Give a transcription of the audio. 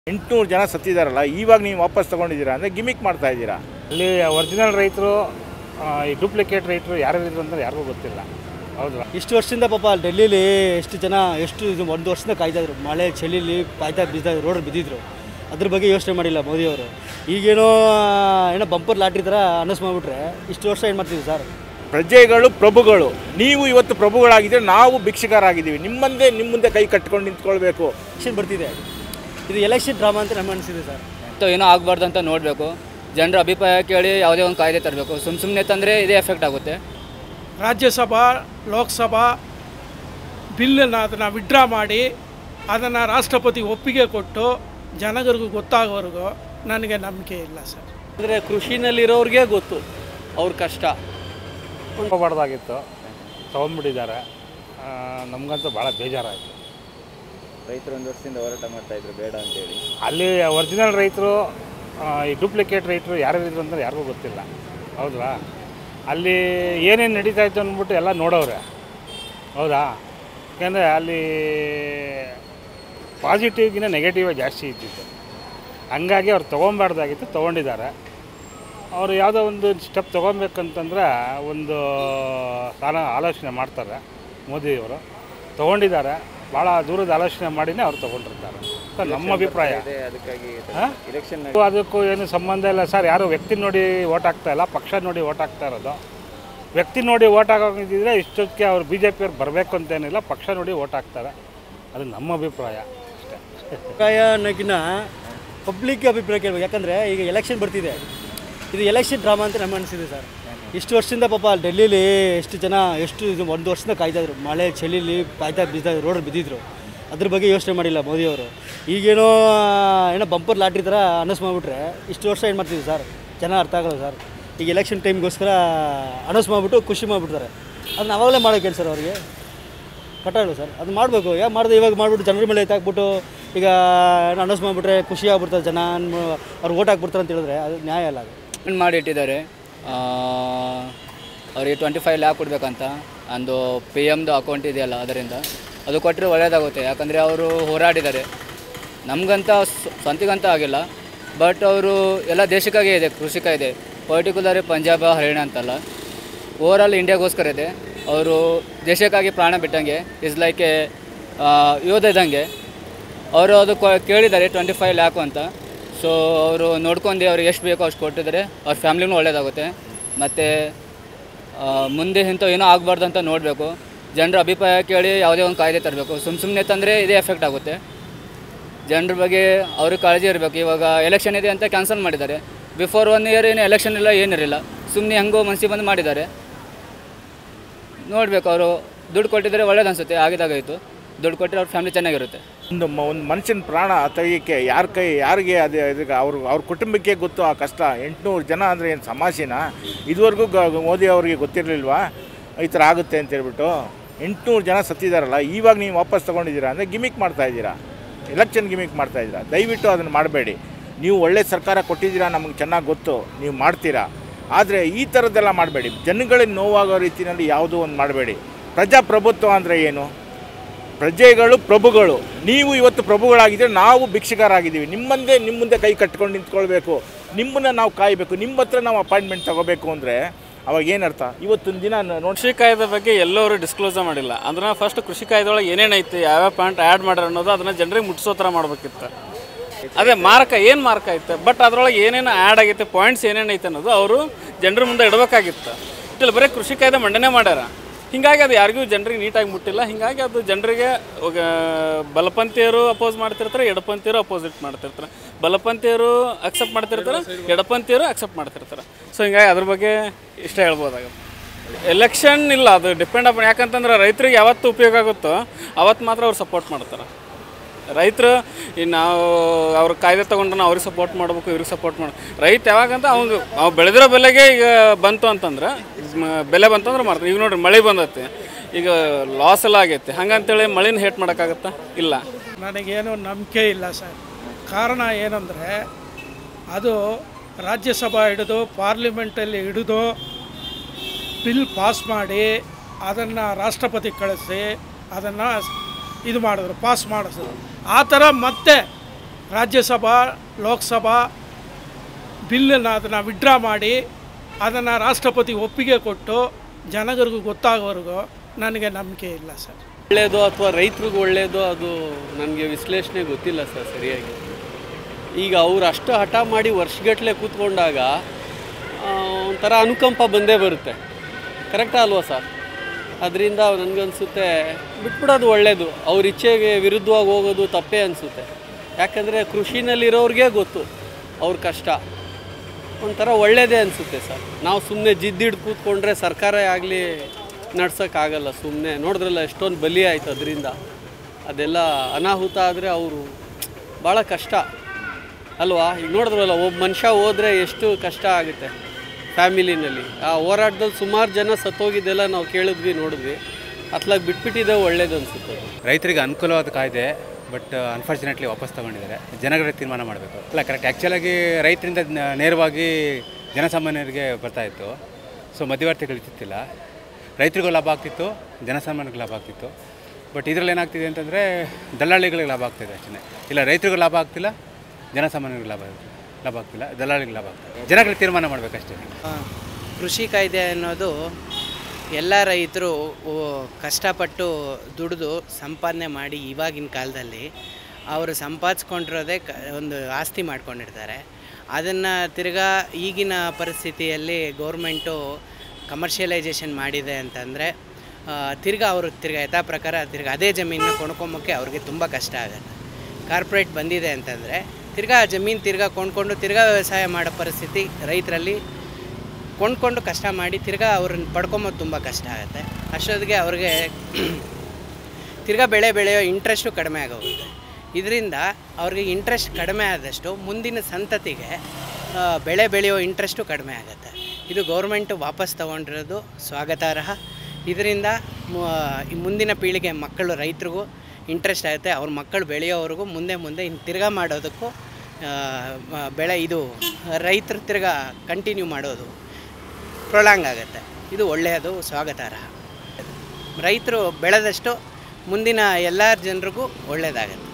ಎಂಟುನೂರು ಜನ ಸತ್ತಿದಾರಲ್ಲ ಇವಾಗ ನೀವು ವಾಪಸ್ ತಗೊಂಡಿದ್ದೀರಾ ಅಂದರೆ ಗಿಮಿಕ್ ಮಾಡ್ತಾ ಇದ್ದೀರಾ ಅಲ್ಲಿ ಒರಿಜಿನಲ್ ರೈತರು ಈ ಡೂಪ್ಲಿಕೇಟ್ ರೈತರು ಯಾರ್ಯಾರಿದ್ರು ಅಂತ ಯಾರಿಗೂ ಗೊತ್ತಿಲ್ಲ ಹೌದಾ ಇಷ್ಟು ವರ್ಷದಿಂದ ಪಾಪ ಡೆಲ್ಲಿಲಿ ಎಷ್ಟು ಜನ ಎಷ್ಟು ಇದು ಒಂದು ವರ್ಷದಿಂದ ಕಾಯ್ತಾ ಇದ್ರು ಮಳೆ ಚಳಿಲಿ ಕಾಯ್ತಾ ಬಿದ್ದ ರೋಡಲ್ಲಿ ಬಿದ್ದಿದ್ರು ಅದ್ರ ಬಗ್ಗೆ ಯೋಚನೆ ಮಾಡಿಲ್ಲ ಮೋದಿಯವರು ಈಗೇನೋ ಏನೋ ಬಂಪರ್ ಲಾಟ್ರಿ ಥರ ಅನೌನ್ಸ್ ಮಾಡಿಬಿಟ್ರೆ ಇಷ್ಟು ವರ್ಷ ಏನು ಮಾಡ್ತೀವಿ ಸರ್ ಪ್ರಜೆಗಳು ಪ್ರಭುಗಳು ನೀವು ಇವತ್ತು ಪ್ರಭುಗಳಾಗಿದ್ದೀರಿ ನಾವು ಭಿಕ್ಷುಕರಾಗಿದ್ದೀವಿ ನಿಮ್ಮಂದೇ ನಿಮ್ಮ ಮುಂದೆ ಕೈ ಕಟ್ಕೊಂಡು ನಿಂತ್ಕೊಳ್ಬೇಕು ಎಲೆಕ್ಷನ್ ಬರ್ತಿದೆ ಇದು ಎಲೆಕ್ಷನ್ ಡ್ರಾಮಾ ಅಂತ ನಮ್ಗೆ ಅನಿಸಿದೆ ಸರ್ ಮತ್ತು ಏನೋ ಆಗಬಾರ್ದು ಅಂತ ನೋಡಬೇಕು ಜನರ ಅಭಿಪ್ರಾಯ ಕೇಳಿ ಯಾವುದೇ ಒಂದು ಕಾಯ್ದೆ ತರಬೇಕು ಸುಮ್ಮ ಸುಮ್ಮನೆ ತಂದರೆ ಇದೇ ಎಫೆಕ್ಟ್ ಆಗುತ್ತೆ ರಾಜ್ಯಸಭಾ ಲೋಕಸಭಾ ಬಿಲ್ಲನ್ನು ಅದನ್ನು ವಿಡ್ರಾ ಮಾಡಿ ಅದನ್ನು ರಾಷ್ಟ್ರಪತಿ ಒಪ್ಪಿಗೆ ಕೊಟ್ಟು ಜನಗರಿಗೂ ಗೊತ್ತಾಗೋವರೆಗೂ ನನಗೆ ನಂಬಿಕೆ ಇಲ್ಲ ಸರ್ ಅಂದರೆ ಕೃಷಿನಲ್ಲಿರೋರಿಗೆ ಗೊತ್ತು ಅವ್ರ ಕಷ್ಟ ಹೋಗಬಾರ್ದಾಗಿತ್ತು ತೊಗೊಂಡ್ಬಿಟ್ಟಿದ್ದಾರೆ ನಮಗಂತೂ ಭಾಳ ಬೇಜಾರಾಯಿತು ರೈತರು ಒಂದು ವರ್ಷದಿಂದ ಹೋರಾಟ ಮಾಡ್ತಾ ಇದ್ರು ಬೇಡ ಅಂತೇಳಿ ಅಲ್ಲಿ ಒರಿಜಿನಲ್ ರೈತರು ಈ ಡೂಪ್ಲಿಕೇಟ್ ರೈತರು ಯಾರ್ಯಾರಿದ್ರು ಅಂತ ಯಾರಿಗೂ ಗೊತ್ತಿಲ್ಲ ಹೌದಾ ಅಲ್ಲಿ ಏನೇನು ನಡೀತಾ ಇತ್ತು ಅಂದ್ಬಿಟ್ಟು ಎಲ್ಲ ನೋಡೋರೆ ಹೌದಾ ಯಾಕೆಂದರೆ ಅಲ್ಲಿ ಪಾಸಿಟಿವ್ಗಿಂತ ನೆಗೆಟಿವ್ ಜಾಸ್ತಿ ಇದ್ದಿತ್ತು ಹಂಗಾಗಿ ಅವ್ರು ತೊಗೊಬಾರ್ದಾಗಿತ್ತು ತೊಗೊಂಡಿದ್ದಾರೆ ಅವರು ಯಾವುದೋ ಒಂದು ಸ್ಟೆಪ್ ತೊಗೊಬೇಕಂತಂದ್ರೆ ಒಂದು ಸಾಲ ಆಲೋಚನೆ ಮಾಡ್ತಾರೆ ಮೋದಿಯವರು ತೊಗೊಂಡಿದ್ದಾರೆ ಭಾಳ ದೂರದ ಆಲೋಚನೆ ಮಾಡಿನೇ ಅವ್ರು ತೊಗೊಂಡಿರ್ತಾರೆ ಅಂತ ನಮ್ಮ ಅಭಿಪ್ರಾಯ ಇದೆ ಅದಕ್ಕಾಗಿ ಹಾ? ಇಲೆಕ್ಷನ್ ಅದಕ್ಕೂ ಏನು ಸಂಬಂಧ ಇಲ್ಲ ಸರ್ ಯಾರು ವ್ಯಕ್ತಿ ನೋಡಿ ಓಟ್ ಹಾಕ್ತಾ ಇಲ್ಲ ಪಕ್ಷ ನೋಡಿ ಓಟ್ ಹಾಕ್ತಾ ಇರೋದು ವ್ಯಕ್ತಿ ನೋಡಿ ಓಟ್ ಹಾಕೋದಿದ್ರೆ ಇಷ್ಟೊತ್ತಿಗೆ ಅವ್ರು ಬಿ ಜೆ ಪಿಯವ್ರು ಬರಬೇಕು ಅಂತೇನಿಲ್ಲ ಪಕ್ಷ ನೋಡಿ ಓಟ್ ಹಾಕ್ತಾರೆ ಅದು ನಮ್ಮ ಅಭಿಪ್ರಾಯ ಅಷ್ಟೇ ಅಭಿಪ್ರಾಯ ಅನ್ನೋಕ್ಕಿಂತ ಪಬ್ಲಿಕ್ ಅಭಿಪ್ರಾಯ ಕೇಳಬೇಕು ಯಾಕಂದರೆ ಈಗ ಎಲೆಕ್ಷನ್ ಬರ್ತಿದೆ ಇದು ಎಲೆಕ್ಷನ್ ಡ್ರಾಮಾ ಅಂತ ನಮ್ಗೆ ಅನಿಸಿದೆ ಸರ್ ಇಷ್ಟು ವರ್ಷದಿಂದ ಪಾಪ ಡೆಲ್ಲಿಲಿ ಎಷ್ಟು ಜನ ಎಷ್ಟು ಇದು ಒಂದು ವರ್ಷದಿಂದ ಕಾಯ್ತಾ ಇದ್ರು ಮಳೆ ಚಳಿಲಿ ಕಾಯ್ತಾ ಬಿದ್ದ ರೋಡಲ್ಲಿ ಬಿದ್ದಿದ್ರು ಅದ್ರ ಬಗ್ಗೆ ಯೋಚನೆ ಮಾಡಿಲ್ಲ ಮೋದಿಯವರು ಈಗೇನೋ ಏನೋ ಬಂಪರ್ ಲಾಟ್ರಿ ಥರ ಅನೌನ್ಸ್ ಮಾಡಿಬಿಟ್ರೆ ಇಷ್ಟು ವರ್ಷ ಏನು ಮಾಡ್ತೀವಿ ಸರ್ ಜನ ಅರ್ಥ ಆಗಲ್ಲ ಸರ್ ಈಗ ಎಲೆಕ್ಷನ್ ಟೈಮ್ಗೋಸ್ಕರ ಅನೌನ್ಸ್ ಮಾಡಿಬಿಟ್ಟು ಖುಷಿ ಮಾಡಿಬಿಡ್ತಾರೆ ಅದನ್ನ ಅವಾಗಲೇ ಮಾಡೋಕೆ ಸರ್ ಅವ್ರಿಗೆ ಕಟ್ಟಾಳು ಸರ್ ಅದು ಮಾಡಬೇಕು ಯಾಕೆ ಮಾಡಿದೆ ಇವಾಗ ಮಾಡಿಬಿಟ್ಟು ಜನರ ಮೇಲೆ ಎತ್ತಾಕ್ಬಿಟ್ಟು ಈಗ ಅನೌನ್ಸ್ ಮಾಡಿಬಿಟ್ರೆ ಖುಷಿ ಆಗ್ಬಿಡ್ತಾರೆ ಜನ ಅನ್ಮ- ಅವ್ರು ಓಟ್ ಹಾಕ್ಬಿಡ್ತಾರೆ ಅಂತ ಹೇಳಿದ್ರೆ ಅದು ನ್ಯಾಯ ಅಲ್ಲ ಅದು ಪೇಮೆಂಟ್ ಮಾಡಿ ಇಟ್ಟಿದ್ದಾರೆ ಆ, ಅವರಿಗೆ ಟ್ವೆಂಟಿ ಫೈವ್ ಲ್ಯಾಕ್ ಕೊಡಬೇಕಂತ ಒಂದು ಪಿ ಎಮ್ದು ಅಕೌಂಟ್ ಇದೆಯಲ್ಲ ಅದರಿಂದ ಅದು ಕೊಟ್ಟರೆ ಒಳ್ಳೆಯದಾಗುತ್ತೆ ಯಾಕಂದರೆ ಅವರು ಹೋರಾಡಿದ್ದಾರೆ ನಮಗಂತ ಸ್- ಸ್ವಂತಿಗಂತ ಆಗಿಲ್ಲ ಬಟ್ ಅವರು ಎಲ್ಲ ದೇಶಕ್ಕಾಗೇ ಇದೆ ಕೃಷಿಕ ಇದೆ ಪರ್ಟಿಕ್ಯುಲರ್ ಪಂಜಾಬ್ ಹರಿಯಾಣ ಅಂತಲ್ಲ ಓವರಾಲ್ ಇಂಡಿಯಾಗೋಸ್ಕರ ಇದೆ ಅವರು ದೇಶಕ್ಕಾಗಿ ಪ್ರಾಣ ಬಿಟ್ಟಂಗೆ ಇಸ್ ಲೈಕ್ ಎ ಯೋಧ ಇದ್ದಂಗೆ ಅವರು ಅದು ಕೊ- ಕೇಳಿದ್ದಾರೆ ಟ್ವೆಂಟಿ ಫೈವ್ ಲ್ಯಾಕು ಅಂತ ಸೊ ಅವರು ನೋಡ್ಕೊಂಡು ಅವ್ರಿಗೆ ಎಷ್ಟು ಬೇಕೋ ಅಷ್ಟು ಕೊಟ್ಟಿದ್ದಾರೆ ಅವ್ರ ಫ್ಯಾಮ್ಲಿನೂ ಒಳ್ಳೇದಾಗುತ್ತೆ ಮತ್ತು ಮುಂದೆ ಇಂಥ ಏನೋ ಆಗಬಾರ್ದು ಅಂತ ನೋಡಬೇಕು ಜನರ ಅಭಿಪ್ರಾಯ ಕೇಳಿ ಯಾವುದೇ ಒಂದು ಕಾಯ್ದೆ ತರಬೇಕು ಸುಮ್ಮ ಸುಮ್ಮನೆ ತಂದರೆ ಇದೇ ಎಫೆಕ್ಟ್ ಆಗುತ್ತೆ ಜನರ ಬಗ್ಗೆ ಅವ್ರಿಗೆ ಕಾಳಜಿ ಇರಬೇಕು ಇವಾಗ ಎಲೆಕ್ಷನ್ ಇದೆ ಅಂತ ಕ್ಯಾನ್ಸಲ್ ಮಾಡಿದ್ದಾರೆ ಬಿಫೋರ್ ಒನ್ ಇಯರ್ ಏನು ಎಲೆಕ್ಷನ್ ಇಲ್ಲ ಏನಿರಲಿಲ್ಲ ಸುಮ್ಮನೆ ಹೆಂಗೋ ಮನಸ್ಸಿಗೆ ಬಂದು ಮಾಡಿದ್ದಾರೆ ನೋಡಬೇಕು ಅವರು ದುಡ್ಡು ಕೊಟ್ಟಿದ್ದಾರೆ ಒಳ್ಳೇದು ಅನಿಸುತ್ತೆ ಆಗಿದಾಗಾಯಿತು ದುಡ್ಡು ಕೊಟ್ಟರೆ ಅವ್ರ ಫ್ಯಾಮಿಲಿ ಚೆನ್ನಾಗಿರುತ್ತೆ ಒಂದು ಮ ಒಂದು ಮನುಷ್ಯನ ಪ್ರಾಣ ತೆಗಿಯೋಕ್ಕೆ ಯಾರ ಕೈ ಯಾರಿಗೆ ಅದು ಇದಕ್ಕೆ ಅವ್ರ ಅವ್ರ ಕುಟುಂಬಕ್ಕೆ ಗೊತ್ತು ಆ ಕಷ್ಟ ಎಂಟುನೂರು ಜನ ಅಂದರೆ ಏನು ಸಮಾಸಿನ ಇದುವರೆಗೂ ಗ ಮೋದಿ ಅವರಿಗೆ ಗೊತ್ತಿರಲಿಲ್ವಾ ಈ ಥರ ಆಗುತ್ತೆ ಅಂತ ಹೇಳ್ಬಿಟ್ಟು ಎಂಟುನೂರು ಜನ ಸತ್ತಿದಾರಲ್ಲ ಇವಾಗ ನೀವು ವಾಪಸ್ ತೊಗೊಂಡಿದ್ದೀರಾ ಅಂದರೆ ಗಿಮಿಕ್ ಮಾಡ್ತಾ ಇದ್ದೀರಾ ಎಲೆಕ್ಷನ್ ಗಿಮಿಕ್ ಮಾಡ್ತಾ ಇದ್ದೀರಾ ದಯವಿಟ್ಟು ಅದನ್ನು ಮಾಡಬೇಡಿ ನೀವು ಒಳ್ಳೆ ಸರ್ಕಾರ ಕೊಟ್ಟಿದ್ದೀರಾ ನಮಗೆ ಚೆನ್ನಾಗಿ ಗೊತ್ತು ನೀವು ಮಾಡ್ತೀರಾ ಆದರೆ ಈ ಥರದ್ದೆಲ್ಲ ಮಾಡಬೇಡಿ ಜನಗಳಿಗೆ ನೋವಾಗೋ ರೀತಿಯಲ್ಲಿ ಯಾವುದೂ ಒಂದು ಮಾಡಬೇಡಿ ಪ್ರಜಾಪ್ರಭುತ್ವ ಅಂದರೆ ಏನು ಪ್ರಜೆಗಳು ಪ್ರಭುಗಳು ನೀವು ಇವತ್ತು ಪ್ರಭುಗಳಾಗಿದ್ದೀರಿ ನಾವು ಭಿಕ್ಷುಕರಾಗಿದ್ದೀವಿ ನಿಮ್ಮಂದೇ ನಿಮ್ಮ ಮುಂದೆ ಕೈ ಕಟ್ಕೊಂಡು ನಿಂತ್ಕೊಳ್ಬೇಕು ನಿಮ್ಮನ್ನು ನಾವು ಕಾಯಬೇಕು ನಿಮ್ಮ ಹತ್ರ ನಾವು ಅಪಾಯಿಂಟ್ಮೆಂಟ್ ತಗೋಬೇಕು ಅಂದರೆ ಅವಾಗ ಏನರ್ಥ ಇವತ್ತೊಂದು ದಿನ ನೋಡಿ ಕೃಷಿ ಕಾಯ್ದೆ ಬಗ್ಗೆ ಎಲ್ಲರೂ ಡಿಸ್ಕ್ಲೋಸ್ ಮಾಡಿಲ್ಲ ಅಂದ್ರೆ ಫಸ್ಟ್ ಕೃಷಿ ಕಾಯ್ದೆ ಒಳಗೆ ಏನೇನೈತಿ ಯಾವ್ಯಾವ ಪಾಯಿಂಟ್ ಆ್ಯಡ್ ಮಾಡ್ಯಾರ ಅನ್ನೋದು ಅದನ್ನ ಜನರಿಗೆ ಮುಟ್ಸೋ ಥರ ಮಾಡ್ಬೇಕಿತ್ತು ಅದೇ ಮಾರ್ಕ ಏನು ಮಾರ್ಕ್ ಐತೆ ಬಟ್ ಅದ್ರೊಳಗೆ ಏನೇನು ಆ್ಯಡ್ ಆಗೈತೆ ಪಾಯಿಂಟ್ಸ್ ಏನೇನೈತೆ ಅನ್ನೋದು ಅವರು ಜನರ ಮುಂದೆ ಇಡಬೇಕಾಗಿತ್ತು ಇಲ್ಲಿ ಬರೀ ಕೃಷಿ ಕಾಯ್ದೆ ಮಂಡನೆ ಮಾಡ್ಯಾರ ಹಿಂಗಾಗಿ ಅದು ಯಾರಿಗೂ ಜನರಿಗೆ ನೀಟಾಗಿ ಮುಟ್ಟಿಲ್ಲ ಹಿಂಗಾಗಿ ಅದು ಜನರಿಗೆ ಇವಾಗ ಬಲಪಂಥೀಯರು ಅಪೋಸ್ ಮಾಡ್ತಿರ್ತಾರೆ ಎಡಪಂಥೀಯರು ಅಪೋಸಿಟ್ ಮಾಡ್ತಿರ್ತಾರೆ ಬಲಪಂಥೀಯರು ಅಕ್ಸೆಪ್ಟ್ ಮಾಡ್ತಿರ್ತಾರೆ ಎಡಪಂಥೀಯರು ಅಕ್ಸೆಪ್ಟ್ ಮಾಡ್ತಿರ್ತಾರೆ ಸೊ ಹಿಂಗಾಗಿ ಅದ್ರ ಬಗ್ಗೆ ಇಷ್ಟ ಹೇಳ್ಬೋದಾಗುತ್ತೆ ಎಲೆಕ್ಷನ್ ಇಲ್ಲ ಅದು ಡಿಪೆಂಡ್ ಅಪ್ ಯಾಕಂತಂದ್ರೆ ರೈತರಿಗೆ ಯಾವತ್ತು ಉಪಯೋಗ ಆಗುತ್ತೋ ಅವತ್ತು ಮಾತ್ರ ಅವ್ರು ಸಪೋರ್ಟ್ ಮಾಡ್ತಾರೆ ರೈತರು ಈ ನಾವು ಅವ್ರ ಕಾಯ್ದೆ ತೊಗೊಂಡ್ರೆ ನಾವು ಅವ್ರಿಗೆ ಸಪೋರ್ಟ್ ಮಾಡ್ಬೇಕು ಇವ್ರಿಗೆ ಸಪೋರ್ಟ್ ಮಾಡಿ ರೈತ ಯಾವಾಗಂತ ಅವ್ನು ಅವ್ನು ಬೆಳೆದಿರೋ ಬೆಲೆಗೆ ಈಗ ಬಂತು ಅಂತಂದ್ರೆ ಮ- ಬೆಲೆ ಬಂತಂದ್ರೆ ಮಾಡ್ತಾರೆ ಈಗ ನೋಡ್ರಿ ಮಳೆ ಬಂದೈತಿ ಈಗ ಲಾಸ್ ಎಲ್ಲ ಆಗೈತಿ ಹಂಗಂತೇಳಿ ಮಳೆನ ಹೇಟ್ ಮಾಡೋಕ್ಕಾಗತ್ತಾ ಇಲ್ಲ ನನಗೇನು ನಂಬಿಕೆ ಇಲ್ಲ ಸರ್ ಕಾರಣ ಏನಂದರೆ ಅದು ರಾಜ್ಯಸಭಾ ಹಿಡಿದು ಪಾರ್ಲಿಮೆಂಟಲ್ಲಿ ಹಿಡಿದು ಬಿಲ್ ಪಾಸ್ ಮಾಡಿ ಅದನ್ನು ರಾಷ್ಟ್ರಪತಿ ಕಳಿಸಿ ಅದನ್ನು ಇದು ಮಾಡಿದ್ರು ಪಾಸ್ ಮಾಡಿಸಿದ್ರು ಆ ಥರ ಮತ್ತೆ ರಾಜ್ಯಸಭಾ ಲೋಕಸಭಾ ಬಿಲ್ಲನ್ನು ಅದನ್ನು ವಿಡ್ರಾ ಮಾಡಿ ಅದನ್ನು ರಾಷ್ಟ್ರಪತಿ ಒಪ್ಪಿಗೆ ಕೊಟ್ಟು ಜನಗಳಿಗೂ ಗೊತ್ತಾಗೋವರೆಗೂ ನನಗೆ ನಂಬಿಕೆ ಇಲ್ಲ ಸರ್ ಒಳ್ಳೆಯದು ಅಥವಾ ರೈತರಿಗೂ ಒಳ್ಳೆಯದು ಅದು ನನಗೆ ವಿಶ್ಲೇಷಣೆ ಗೊತ್ತಿಲ್ಲ ಸರ್ ಸರಿಯಾಗಿ ಈಗ ಅವ್ರು ಅಷ್ಟು ಹಠ ಮಾಡಿ ವರ್ಷಗಟ್ಟಲೆ ಕೂತ್ಕೊಂಡಾಗ ಆ, ಒಂಥರ ಅನುಕಂಪ ಬಂದೇ ಬರುತ್ತೆ ಕರೆಕ್ಟಾ ಅಲ್ವಾ ಸರ್ ಅದರಿಂದ ನನಗನ್ಸುತ್ತೆ ಬಿಟ್ಬಿಡೋದು ಒಳ್ಳೆಯದು ಅವ್ರ ಇಚ್ಛೆಗೆ ವಿರುದ್ಧವಾಗಿ ಹೋಗೋದು ತಪ್ಪೇ ಅನಿಸುತ್ತೆ ಯಾಕಂದರೆ ಕೃಷಿನಲ್ಲಿರೋರಿಗೆ ಗೊತ್ತು ಅವ್ರ ಕಷ್ಟ ಒಂಥರ ಒಳ್ಳೆಯದೇ ಅನಿಸುತ್ತೆ ಸರ್ ನಾವು ಸುಮ್ಮನೆ ಜಿದ್ದಿಡ್ದು ಕೂತ್ಕೊಂಡ್ರೆ ಸರ್ಕಾರ ಆಗಲಿ ನಡ್ಸೋಕ್ಕಾಗಲ್ಲ ಸುಮ್ಮನೆ ನೋಡಿದ್ರಲ್ಲ ಎಷ್ಟೊಂದು ಬಲಿ ಆಯಿತು ಅದರಿಂದ ಅದೆಲ್ಲ ಅನಾಹುತ ಆದರೆ ಅವರು ಭಾಳ ಕಷ್ಟ ಅಲ್ವಾ ಈಗ ನೋಡಿದ್ರಲ್ಲ ಒಬ್ಬ ಮನುಷ್ಯ ಹೋದರೆ ಎಷ್ಟು ಕಷ್ಟ ಆಗುತ್ತೆ ಫ್ಯಾಮಿಲಿನಲ್ಲಿ ಆ ಹೋರಾಟದಲ್ಲಿ ಸುಮಾರು ಜನ ಸತ್ತೋಗಿದ್ದೆಲ್ಲ ನಾವು ಕೇಳಿದ್ವಿ ನೋಡಿದ್ವಿ ಅತ್ಲಾಗ ಬಿಟ್ಬಿಟ್ಟಿದೆ ಒಳ್ಳೇದು ಅನಿಸುತ್ತೆ ರೈತರಿಗೆ ಅನುಕೂಲವಾದ ಕಾಯ್ದೆ ಬಟ್ ಅನ್ಫಾರ್ಚುನೇಟ್ಲಿ ವಾಪಸ್ ತಗೊಂಡಿದ್ದಾರೆ ಜನಗಳಿಗೆ ತೀರ್ಮಾನ ಮಾಡಬೇಕು ಅಲ್ಲ ಕರೆಕ್ಟ್ ಆ್ಯಕ್ಚುಲಾಗಿ ರೈತರಿಂದ ನ- ನೇರವಾಗಿ ಜನಸಾಮಾನ್ಯರಿಗೆ ಬರ್ತಾ ಇತ್ತು ಸೊ ಮಧ್ಯವರ್ತಿಗಳು ಇರ್ತಿತ್ತಿಲ್ಲ ರೈತರಿಗೂ ಲಾಭ ಆಗ್ತಿತ್ತು ಜನಸಾಮಾನ್ಯರಿಗೆ ಲಾಭ ಆಗ್ತಿತ್ತು ಬಟ್ ಇದರಲ್ಲಿ ಏನಾಗ್ತಿದೆ ಅಂತಂದರೆ ದಲ್ಲಾಳಿಗಳಿಗೆ ಲಾಭ ಆಗ್ತಿದೆ ಅಷ್ಟೇ ಇಲ್ಲ ರೈತರಿಗೂ ಲಾಭ ಆಗ್ತಿಲ್ಲ ಜನಸಾಮಾನ್ಯರಿಗೆ ಲಾಭ ಲಾಭ ಆಗ್ತಿಲ್ಲ ದಲ್ಲಾಳಿಗಳಿಗೆ ಲಾಭ ಆಗ್ತಿದೆ ಜನಗಳಿಗೆ ತೀರ್ಮಾನ ಮಾಡಬೇಕಷ್ಟೇ ಕೃಷಿ ಕಾಯ್ದೆ ಅನ್ನೋದು ಎಲ್ಲ ರೈತರು ಓ, ಕಷ್ಟಪಟ್ಟು ದುಡಿದು ಸಂಪಾದನೆ ಮಾಡಿ ಇವಾಗಿನ ಕಾಲದಲ್ಲಿ ಅವರು ಸಂಪಾದಿಸ್ಕೊಂಡಿರೋದೇ ಕ ಒಂದು ಆಸ್ತಿ ಮಾಡ್ಕೊಂಡಿರ್ತಾರೆ ಅದನ್ನು ತಿರ್ಗಾ ಈಗಿನ ಪರಿಸ್ಥಿತಿಯಲ್ಲಿ ಗೌರ್ಮೆಂಟು ಕಮರ್ಷಿಯಲೈಸೇಷನ್ ಮಾಡಿದೆ ಅಂತಂದರೆ ತಿರ್ಗಾ ಅವರು ತಿರ್ಗಾ ಯಥಾ ಪ್ರಕಾರ ತಿರ್ಗಾ ಅದೇ ಜಮೀನನ್ನ ಕೊಂಡ್ಕೊಂಬೋಕ್ಕೆ ಅವ್ರಿಗೆ ತುಂಬ ಕಷ್ಟ ಆಗುತ್ತೆ ಕಾರ್ಪೊರೇಟ್ ಬಂದಿದೆ ಅಂತಂದರೆ ತಿರ್ಗಾ ಆ ಜಮೀನು ತಿರ್ಗಾ ಕೊಂಡ್ಕೊಂಡು ತಿರ್ಗಾ ವ್ಯವಸಾಯ ಮಾಡೋ ಪರಿಸ್ಥಿತಿ ರೈತರಲ್ಲಿ ಕೊಂಡ್ಕೊಂಡು ಕಷ್ಟ ಮಾಡಿ ತಿರ್ಗಾ ಅವ್ರನ್ನ ಪಡ್ಕೊಂಬೋದು ತುಂಬ ಕಷ್ಟ ಆಗುತ್ತೆ ಅಷ್ಟೊತ್ತಿಗೆ ಅವ್ರಿಗೆ ತಿರ್ಗಾ ಬೆಳೆ ಬೆಳೆಯೋ ಇಂಟ್ರೆಸ್ಟು ಕಡಿಮೆ ಆಗೋಗುತ್ತೆ ಇದರಿಂದ ಅವ್ರಿಗೆ ಇಂಟ್ರೆಸ್ಟ್ ಕಡಿಮೆ ಆದಷ್ಟು ಮುಂದಿನ ಸಂತತಿಗೆ ಆ, ಬೆಳೆ ಬೆಳೆಯೋ ಇಂಟ್ರೆಸ್ಟು ಕಡಿಮೆ ಆಗುತ್ತೆ ಇದು ಗೌರ್ಮೆಂಟು ವಾಪಸ್ ತೊಗೊಂಡಿರೋದು ಸ್ವಾಗತಾರ್ಹ ಇದರಿಂದ ಮು- ಈ ಮುಂದಿನ ಪೀಳಿಗೆ ಮಕ್ಕಳು ರೈತರಿಗೂ ಇಂಟ್ರೆಸ್ಟ್ ಆಗುತ್ತೆ ಅವ್ರ ಮಕ್ಕಳು ಬೆಳೆಯೋವರೆಗೂ ಮುಂದೆ ಮುಂದೆ ಇನ್ನು ತಿರ್ಗಾ ಮಾಡೋದಕ್ಕೂ ಆ, ಮ- ಬೆಳೆ ಇದು ರೈತರು ತಿರ್ಗಾ ಕಂಟಿನ್ಯೂ ಮಾಡೋದು ಪ್ರೊಲಾಂಗ್ ಆಗುತ್ತೆ ಇದು ಒಳ್ಳೆಯದು ಸ್ವಾಗತಾರ್ಹ ರೈತರು ಬೆಳೆದಷ್ಟು ಮುಂದಿನ ಎಲ್ಲ ಜನರಿಗೂ ಒಳ್ಳೆಯದಾಗತ್ತೆ